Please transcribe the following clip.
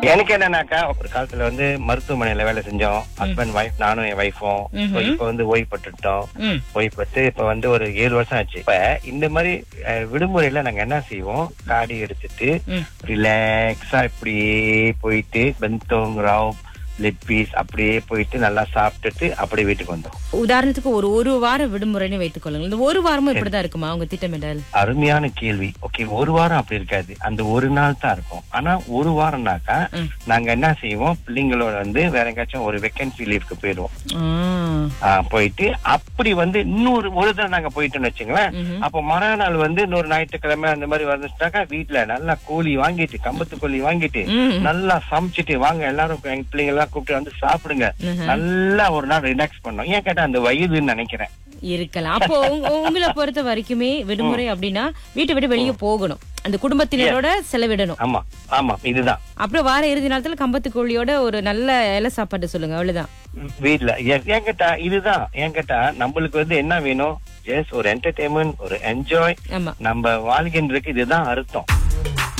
எனக்கு என்னன்னாக்கா ஒரு காலத்துல வந்து மருத்துவமனையில வேலை செஞ்சோம் ஹஸ்பண்ட் ஒய்ஃப் நானும் என் ஒய்ஃபும் ம்ஹும். இப்ப வந்து ஓய்வு பட்டுட்டோம் ம் ஓய்வு பட்டு இப்ப வந்து ஒரு ஏழு வருஷம் ஆச்சு இப்ப இந்த மாதிரி அஹ், விடுமுறையில நாங்க என்ன செய்வோம் காடி எடுத்துட்டு ம். ரிலாக்ஸா இப்படியே போயிட்டு பெந்தோங் ராவ் லெக் பீஸ் அப்படியே போயிட்டு நல்லா சாப்பிட்டுட்டு அப்படியே வீட்டுக்கு வந்தோம் உதாரணத்துக்கு ஒரு ஒரு வாரம் விடுமுறைன்னு வைத்துக் கொள்ளுங்கள் இந்த ஒரு வாரமும் இப்படிதான் இருக்குமா உங்க திட்டமிடல் அருமையான கேள்வி ஓகே ஒரு வாரம் அப்படி இருக்காது அந்த ஒரு நாள் தான் இருக்கும் ஆனா ஒரு வாரம்னாக்கா ம். நாங்க என்ன செய்வோம் பிள்ளைங்களோட வந்து வேற எங்கேயாச்சும் ஒரு வெக்கன்சி லீவுக்கு போயிடுவோம் ஆ. ஆ, போயிட்டு அப்படி வந்து இன்னொரு ஒரு தடவை நாங்க போயிட்டோம்னு வச்சுங்களேன் ம்ஹும். அப்ப மறுநாள் வந்து இன்னொரு ஞாயிற்றுக்கிழமை அந்த மாதிரி வந்துட்டாக்கா வீட்டுல நல்லா கோழி வாங்கிட்டு கம்பத்து கோழி வாங்கிட்டு ம். நல்லா சமைச்சிட்டு வாங்க எல்லாரும் எங்க பிள்ளைங்க எல்லாம் கூப்பிட்டு வந்து சாப்பிடுங்க ம்ஹும். நல்லா ஒரு நாள் ரிலாக்ஸ் பண்ணோம் ஏன் கேட்டா அந்த வயதுன்னு நினைக்கிறேன் இருக்கலாம் அப்போ உங்க- உங்களை பொறுத்த வரைக்குமே விடுமுறை அப்படின்னா வீட்டை விட்டு வெளியே போகணும் அந்த குடும்பத்தினரோட செலவிடணும் ஆமா ஆமா இதுதான் அப்புறம் வார இறுதி நேரத்துல கம்பத்து கோழியோட ஒரு நல்ல இலை சாப்பாடு சொல்லுங்க அவ்வளவுதான் வீட்ல ஏன் ஏன் கேட்டா இதுதான் ஏன் கேட்டா நம்மளுக்கு வந்து என்ன வேணும் ஜஸ்ட் ஒரு என்டர்டைன்மெண்ட் ஒரு என்ஜாய் ஆமா நம்ம வாழ்கின்றதுக்கு இதுதான் அர்த்தம்